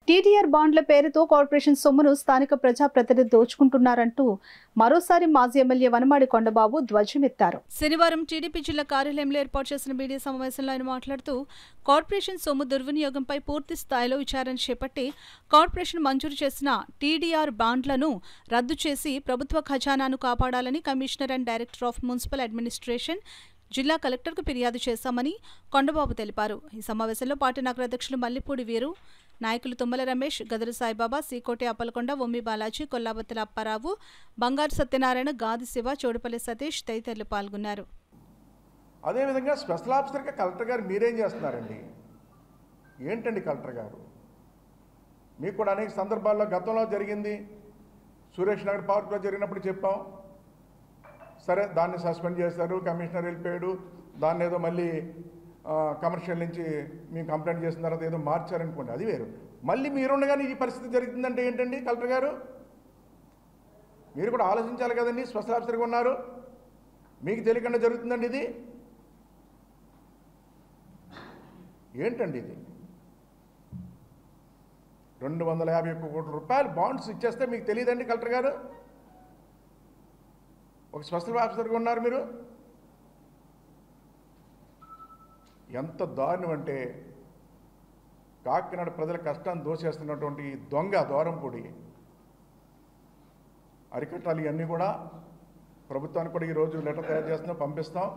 TTR బాండ్ల పేరుతో corporation సొమ్మును స్థానిక ప్రజాప్రతినిధి దోచుకుంటున్నారంటూ మరోసారి మాజీ ఎమ్మెల్యే వనమాడి కొండబాబు ధ్వజమెత్తారు శనివారం టీడీపీ జిల్లా కార్యాలయంలో ఏర్పాటు చేసిన మీడియా సమావేశంలో ఆయన మాట్లాడుతూ కార్పొరేషన్ సొమ్ము దుర్వినియోగంపై పూర్తి స్థాయిలో విచారణ చేపట్టి కార్పొరేషన్ మంజూరు చేసిన టీడీఆర్ బాండ్లను రద్దు చేసి ప్రభుత్వ ఖజానాను కాపాడాలని commissioner and director of municipal administration జిల్లా కలెక్టర్కు ఫిర్యాదు చేశామని కొండబాబు తెలిపారు ఈ సమావేశంలో పార్టీ నగర అధ్యక్షులు మల్లిపూడి వీరు నాయకులు తుమ్మల రమేష్ గదరు సాయిబాబా సీకోటి అప్పలకొండ ఒమ్మి బాలాజీ కొల్లాబత్తుల అప్పారావు బంగారు సత్యనారాయణ గాది శివ చోడుపల్లి సతీష్ తదితరులు పాల్గొన్నారు అదేవిధంగా స్పెషల్ ఆఫీసర్గా కలెక్టర్ గారు మీరేం చేస్తున్నారండి ఏంటండి కలెక్టర్ గారు మీకు కూడా అనేక సందర్భాల్లో గతంలో జరిగింది సురేష్ నగర్ పార్క్లో జరిగినప్పుడు చెప్పాం సరే దాన్ని సస్పెండ్ చేశారు కమిషనర్ వెళ్ళిపోయాడు దాన్ని ఏదో మళ్ళీ ఆ, కమర్షియల్ నుంచి మేము కంప్లైంట్ చేసిన తర్వాత ఏదో మార్చారనుకోండి అది వేరు మళ్ళీ మీరుండగానే ఈ పరిస్థితి జరుగుతుందంటే ఏంటండి కలెక్టర్ గారు మీరు కూడా ఆలోచించాలి కదండి స్పెషల్ ఆఫీసర్గా ఉన్నారు మీకు తెలియకుండా జరుగుతుందండి ఇది ఏంటండి ఇది రెండు వందల యాభై ఒక్క కోట్ల రూపాయలు బాండ్స్ ఇచ్చేస్తే మీకు తెలియదండి కలెక్టర్ గారు ఒక స్పెషల్ ఆఫీసర్గా ఉన్నారు మీరు ఎంత దారుణం అంటే కాకినాడ ప్రజల కష్టాన్ని దోసేస్తున్నటువంటి ఈ దొంగ దూరంపూడి అరికట్టాలి ఇవన్నీ కూడా ప్రభుత్వానికి కూడా ఈరోజు లెటర్ తయారు చేస్తున్నాం పంపిస్తాం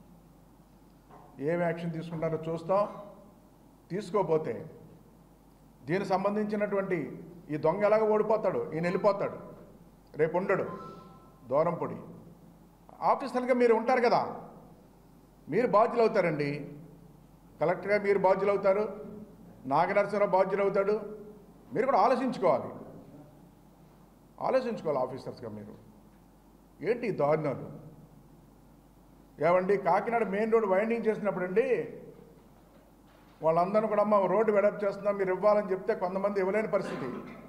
ఏం యాక్షన్ తీసుకుంటారో చూస్తాం తీసుకోపోతే దీనికి సంబంధించినటువంటి ఈ దొంగ ఎలాగ ఓడిపోతాడు ఈయన వెళ్ళిపోతాడు రేపు ఉండడు దూరంపొడి ఆఫీసర్గా మీరు ఉంటారు కదా మీరు బాధ్యులు అవుతారండి కలెక్టర్గా మీరు బాధ్యులు అవుతారు నాగనరసింహరావు బాధ్యులు అవుతాడు మీరు కూడా ఆలోచించుకోవాలి ఆలోచించుకోవాలి ఆఫీసర్స్గా మీరు ఏంటి ఈ దారుణాలు ఏమండి కాకినాడ మెయిన్ రోడ్ వైండింగ్ చేసినప్పుడు అండి వాళ్ళందరూ కూడా అమ్మ రోడ్డు వెడప్ చేస్తున్నాం మీరు ఇవ్వాలని చెప్తే కొంతమంది ఇవ్వలేని పరిస్థితి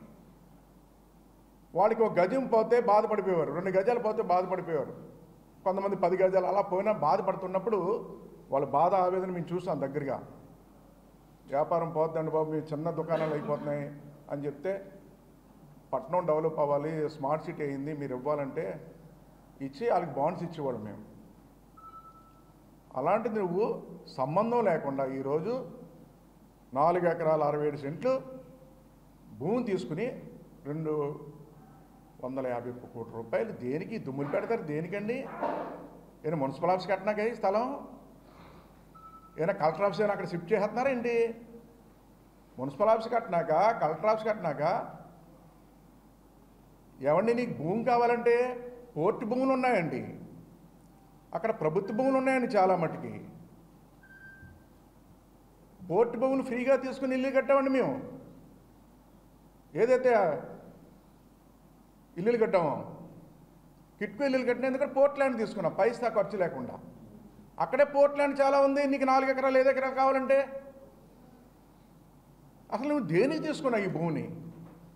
వాళ్ళకి ఒక గజం పోతే బాధపడిపోయేవారు రెండు గజాలు పోతే బాధపడిపోయేవారు కొంతమంది పది గజాలు అలా పోయినా బాధపడుతున్నప్పుడు వాళ్ళ బాధ ఆవేదన మేము చూసాం దగ్గరగా వ్యాపారం పోతుందండి బాబు మీ చిన్న దుకాణాలు అయిపోతున్నాయి అని చెప్తే పట్టణం డెవలప్ అవ్వాలి స్మార్ట్ సిటీ అయింది మీరు ఇవ్వాలంటే ఇచ్చి వాళ్ళకి బాండ్స్ ఇచ్చేవాడు మేము అలాంటిది నువ్వు సంబంధం లేకుండా ఈరోజు నాలుగు ఎకరాల అరవై ఏడు సెంట్లు భూమిని తీసుకుని రెండు వందల యాభై ఒక్క కోట్ల రూపాయలు దేనికి దుమ్ములు పెడతారు దేనికండి ఏమైనా మున్సిపల్ ఆఫీస్ కట్టినాక ఈ స్థలం ఏమైనా కలెక్టర్ ఆఫీస్ ఏమైనా అక్కడ షిఫ్ట్ చేస్తున్నారండి మున్సిపల్ ఆఫీస్ కట్టినాక కలెక్టర్ ఆఫీస్ కట్టినాక ఏమండి నీకు భూమి కావాలంటే పోర్టు భూములు ఉన్నాయండి అక్కడ ప్రభుత్వ భూములు ఉన్నాయండి చాలా మట్టుకి పోర్టు భూములు ఫ్రీగా తీసుకుని ఇల్లు కట్టామండి మేము ఏదైతే ఇల్లులు కట్టామో కిట్కో ఇల్లులు కట్టిన ఎందుకంటే పోర్ట్ ల్యాండ్ తీసుకున్నాం పైసా ఖర్చు లేకుండా అక్కడే పోర్ట్ ల్యాండ్ చాలా ఉంది నీకు నాలుగు ఎకరాలు ఐదు ఎకరాలు కావాలంటే అసలు నువ్వు దేనికి తీసుకున్నావు ఈ భూమిని